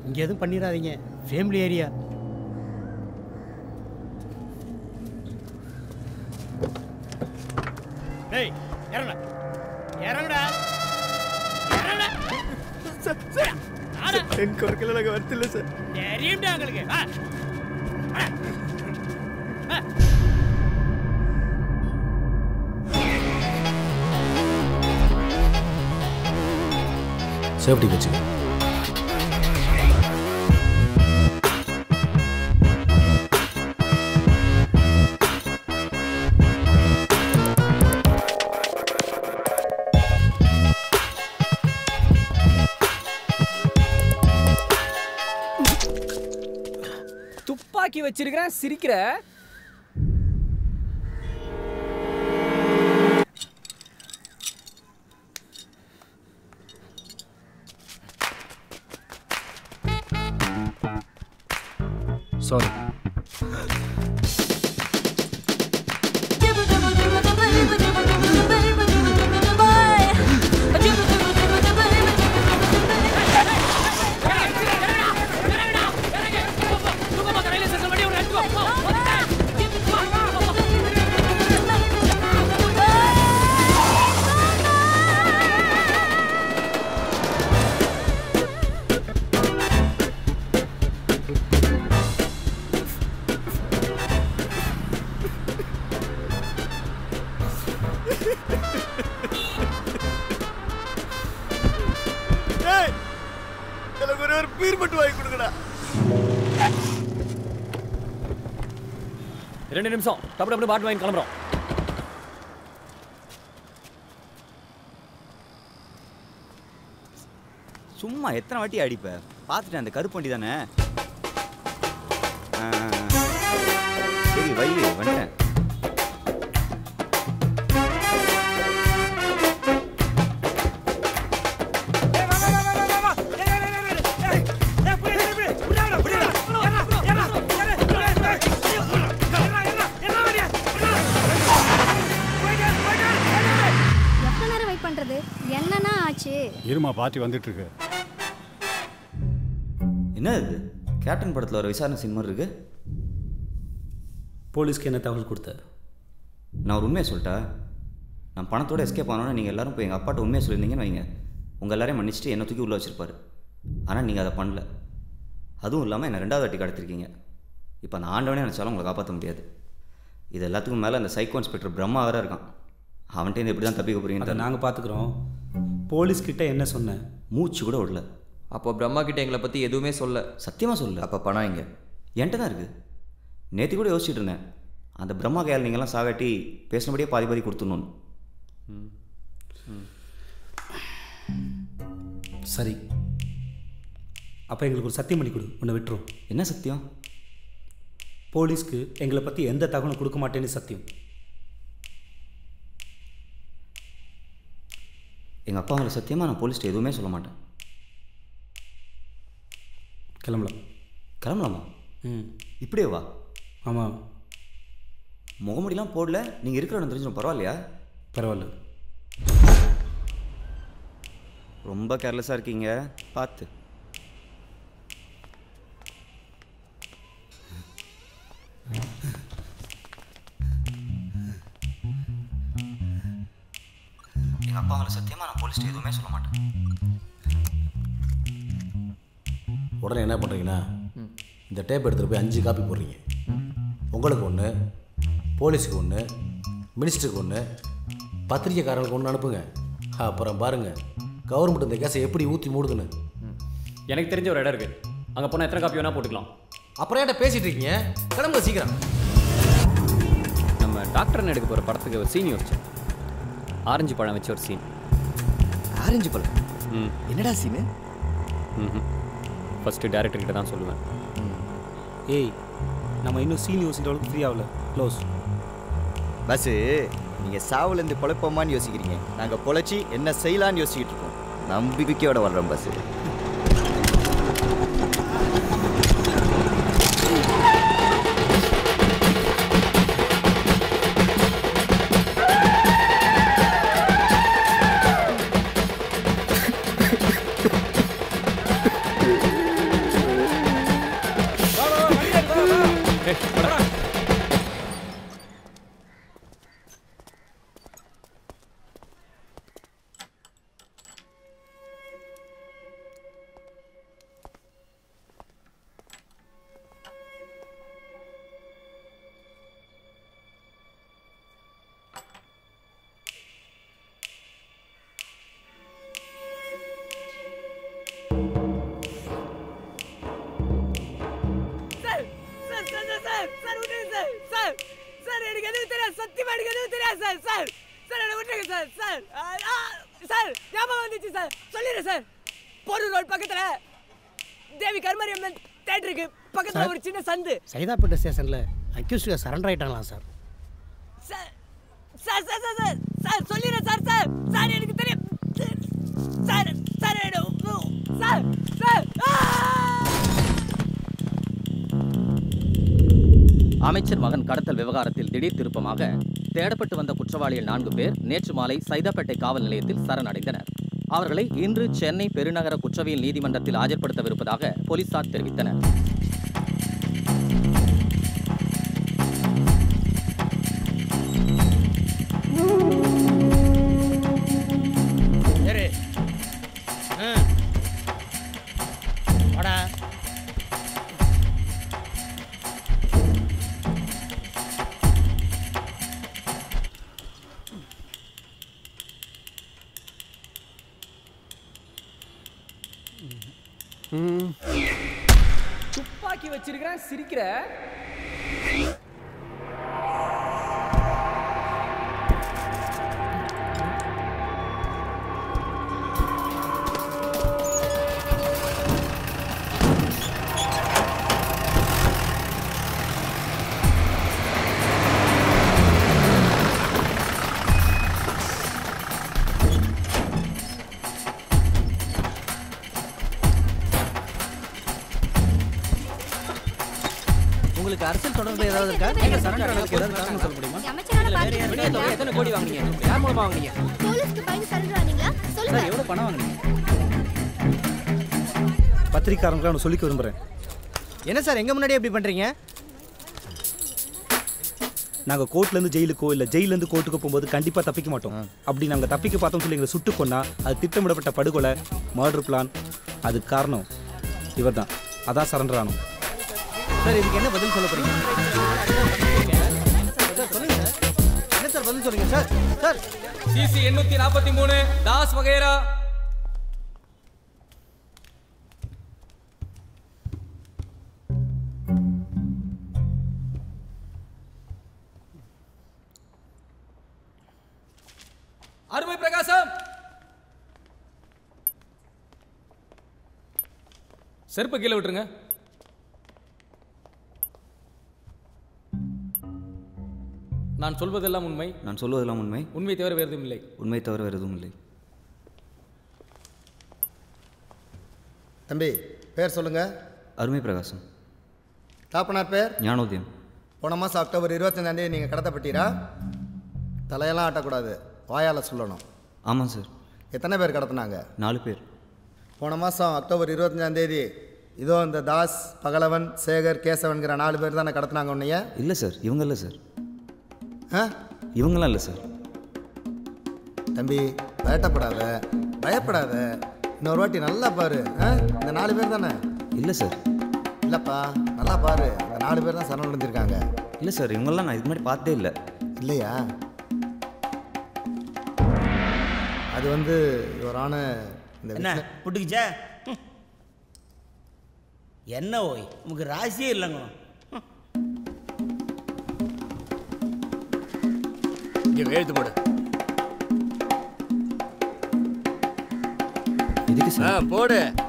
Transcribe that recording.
இங்கே எதுவும் பண்ணிடாதீங்க ஃபேமிலி ஏரியா டேய் இறங்க இறங்குடா இறங்குடா ஆடா. எனக்கு ஒரு கிலோ நாங்கள் வரத்தில்ல சார் தெரியும்டா உங்களுக்கு வா. வா. வா. சேஃப்டி வச்சுக்க துப்பாக்கி வச்சிருக்கிறேன் சிரிக்கிற சாரி ஏய் எனக்கு ஒரே ஒரு பீர் மட்டும் வாங்கி கொடுங்கடா ரெண்டு நிமிஷம் டப்பு டப்பு பாட்டு வாங்கி கிளம்புறோம் சும்மா எத்தனை வாட்டி அடிப்ப பார்த்துட்டேன் அந்த கருப்பு வண்டி தானே ஆ, ஆ, ஆ. சரி வை வந்துட்டேன் எவ்வளோ நேரம் வெயிட் பண்ணுறது என்னன்னா ஆச்சு இருமா பார்ட்டி வந்துட்டு இருக்கு என்ன இது கேப்டன் படத்தில் ஒரு விசாரணை சீன் மாதிரி இருக்கு போலீஸ்க்கு என்ன தகவல் கொடுத்த நான் ஒரு உண்மையை சொல்லிட்டா நான் பணத்தோட எஸ்கேப் ஆனோன்னு நீங்கள் எல்லாரும் போய் எங்கள் அப்பாட்ட உண்மையை சொல்லியிருந்தீங்கன்னு வைங்க உங்கள் எல்லாரையும் மன்னிச்சுட்டு என்னை தூக்கி உள்ளே வச்சிருப்பாரு ஆனால் நீங்கள் அதை பண்ணல அதுவும் இல்லாமல் என்னை ரெண்டாவது வாட்டி கடத்திருக்கீங்க இப்போ நான் ஆண்டவனே நினச்சாலும் உங்களை காப்பாற்ற முடியாது இது எல்லாத்துக்கும் மேலே அந்த சைக்கோ இன்ஸ்பெக்டர் பிரம்மா வேற இருக்கான் அவன்கிட்ட எப்படி தான் தப்பிக்க அதை போறீங்கன்னு நாங்கள் பார்த்துக்குறோம் போலீஸ்கிட்ட என்ன சொன்னேன் மூச்சு கூட விடல அப்போ பிரம்மா கிட்ட எங்களை பற்றி எதுவுமே சொல்ல சத்தியமாக சொல்லல அப்போ பணம் இங்கே என்கிட்ட தான் இருக்குது நேற்று கூட யோசிச்சுட்டு இருந்தேன் அந்த பிரம்மா கையால் நீங்கள்லாம் சாகாட்டி பேசினபடியே பாதி பாதி கொடுத்துடணும்னு சரி அப்போ எங்களுக்கு ஒரு சத்தியம் பண்ணி கொடு உன்னை விட்டுரும் என்ன சத்தியம் போலீஸ்க்கு எங்களை பற்றி எந்த தகவலும் கொடுக்க மாட்டேன்னு சத்தியம் எங்கள் அப்பா அவங்கள சத்தியமாக நான் போலீஸ்ட்டு எதுவுமே சொல்ல மாட்டேன் கிளம்பலாம் கிளம்பலாமா ம் இப்படியே வா ஆமாம் முகமுடிலாம் போடல நீங்கள் இருக்கிற இடம் தெரிஞ்சிடும் பரவாயில்லையா பரவாயில்ல ரொம்ப கேர்லெஸ்ஸாக இருக்கீங்க பார்த்து எங்கள் அப்பா அவங்கள சத்தியமாக நான் போலீஸ்ட்டு எதுவுமே சொல்ல மாட்டேன் உடனே என்ன பண்ணுறீங்கன்னா இந்த டேப் எடுத்துகிட்டு போய் அஞ்சு காப்பி போடுறீங்க உங்களுக்கு ஒன்று போலீஸுக்கு ஒன்று மினிஸ்டருக்கு ஒன்று பத்திரிக்கைக்காரங்களுக்கு ஒன்று அனுப்புங்க அப்புறம் பாருங்கள் கவர்மெண்ட் இந்த கேஸை எப்படி ஊற்றி மூடுதுன்னு எனக்கு தெரிஞ்ச ஒரு இடம் இருக்கு அங்கே போனால் எத்தனை காப்பி வேணால் போட்டுக்கலாம் அப்புறம் ஏன்ட்ட பேசிகிட்டு இருக்கீங்க கிளம்புங்க சீக்கிரம் நம்ம டாக்டர்னு எடுக்க போகிற படத்துக்கு ஒரு சீன் யோசிச்சேன் ஆரஞ்சு பழம் வச்ச ஒரு சீன் ஆரஞ்சு பழம் ம் என்னடா சீனு ம் ஃபஸ்ட்டு டேரக்டர் கிட்ட தான் சொல்லுவேன் ஏய் நம்ம இன்னும் சீன் யோசிக்கிற அளவுக்கு ஃப்ரீ ஆகல க்ளோஸ் பஸ்ஸு நீங்கள் சாவுலேருந்து பொழைப்போமான்னு யோசிக்கிறீங்க நாங்கள் பொழைச்சி என்ன செய்யலான்னு யோசிக்கிட்டு இருக்கோம் நம்பிக்கையோட வர்றோம் bus sir sir sir sir sir sir விட்டுருங்க சார் சார் சார் எனக்கு எதுவும் தெரியாது சத்தியமா எனக்கு எதுவும் தெரியாது சார் சார் சார் என்ன விட்டுருங்க சார் சார் ஆ, ஆ, சார் ஞாபகம் வந்துச்சு சார் சொல்லிடுறேன் சார் போரூர் ரோட் பக்கத்துல தேவி கருமாரி அம்மன் தேட்டருக்கு பக்கத்துல சார். ஒரு சின்ன சந்து சைதாப்பேட்டை ஸ்டேஷனில் அக்யூஸ்டுக சரண்டர் ஆயிட்டாங்களாம் sir sir sir sir sir sir sir சொல்லிடுறேன் சார் சார் சார் எனக்கு தெரியும் சார் சார் என்ன- சார் சார் ஆ! அமைச்சர் மகன் கடத்தல் விவகாரத்தில் திடீர் திருப்பமாக தேடப்பட்டு வந்த குற்றவாளிகள் நான்கு பேர் நேற்று மாலை சைதாப்பேட்டை காவல் நிலையத்தில் சரணடைந்தனர் அவர்களை இன்று சென்னை பெருநகர குற்றவியல் நீதிமன்றத்தில் ஆஜர்படுத்தவிருப்பதாக போலீசார் தெரிவித்தனர் சரி ஆ வாடா துப்பாக்கி வச்சிருக்கிறேன் சிரிக்கிற உங்களுக்கு அரசியல் தொடர்பு ஏதாவது இருக்கா எங்க சரண்டர் ஆனதுக்கு ஏதாவது காரணம் சொல்ல முடியுமா அமைச்சரான பார்ட்டி வந்திருக்கீங்களா? எத்தனை கோடி வாங்குனீங்க யார் மூலமா வாங்குனீங்க போலீஸ்க்கு பயந்து சரண்டர் ஆனீங்களா சொல்லுங்க சார் எவ்வளவு பணம் வாங்குனீங்க பத்திரிக்காரங்களுக்கு நான் சொல்லிக்க விரும்புறேன் என்ன சார் எங்க முன்னாடி எப்படி பண்றீங்க நாங்கள் கோர்ட்லேருந்து ஜெயிலுக்கோ இல்லை ஜெயிலேருந்து கோர்ட்டுக்கு போகும்போது கண்டிப்பாக தப்பிக்க மாட்டோம் அப்படி நாங்கள் தப்பிக்க பார்த்தோம் சொல்லி எங்களை சுட்டு கொன்னா அது திட்டமிடப்பட்ட படுகொலை மர்டர் பிளான் அதுக்கு காரணம் இவர் தான் அதான் சரண்டர் ஆனோம் சார் இதுக்கு என்ன பதில் சொல்ல போறீங்க சார் சொல்லுங்க சார் என்ன சார் பதில் சொல்லுங்க சார் சார் சிசி எண்ணூத்தி நாற்பத்தி மூணு தாஸ் வகைரா அருமை பிரகாசம் செருப்பு கீழே விட்டுருங்க நான் சொல்வதெல்லாம் உண்மை நான் சொல்வதெல்லாம் உண்மை உண்மை தவிர வேறு எதுவும் இல்லை உண்மை தவிர வேறு எதுவும் இல்லை தம்பி பேர் சொல்லுங்க அருமை பிரகாசம் தாப்பனார் பேர் ஞானோதயம் போன மாதம் அக்டோபர் இருபத்தஞ்சாந்தேதி நீங்கள் கடத்தப்பட்டீரா தலையெல்லாம் ஆட்டக்கூடாது வாயால் சொல்லணும் ஆமாம் சார் எத்தனை பேர் கடத்தினாங்க நாலு பேர் போன மாதம் அக்டோபர் இருபத்தஞ்சாந்தேதி இதோ இந்த தாஸ் பகலவன் சேகர் கேசவன்கிற நாலு பேர் தானே கடத்தினாங்க உன்னைய இல்லை சார் இவங்க இல்லை சார் ஆ இவங்களாம் இல்லை சார் தம்பி பயட்டப்படாத பயப்படாத இன்னொரு வாட்டி நல்லா பாரு ஆ இந்த நாலு பேர் தானே இல்லை சார் இல்லைப்பா நல்லா பாரு இந்த நாலு பேர் தான் சரணடைஞ்சிருக்காங்க இல்லை சார் இவங்கெல்லாம் நான் இதுக்கு முன்னாடி பார்த்தே இல்லை இல்லையா அது வந்து இவரான இந்த என்ன விஷ்ணு- புட்டுக்குச்சா ம். என்ன ஓய் உமக்கு ராசியே இல்லைங்க இங்கே எழுத்து போடு இதுக்கு ஆ சார் போடு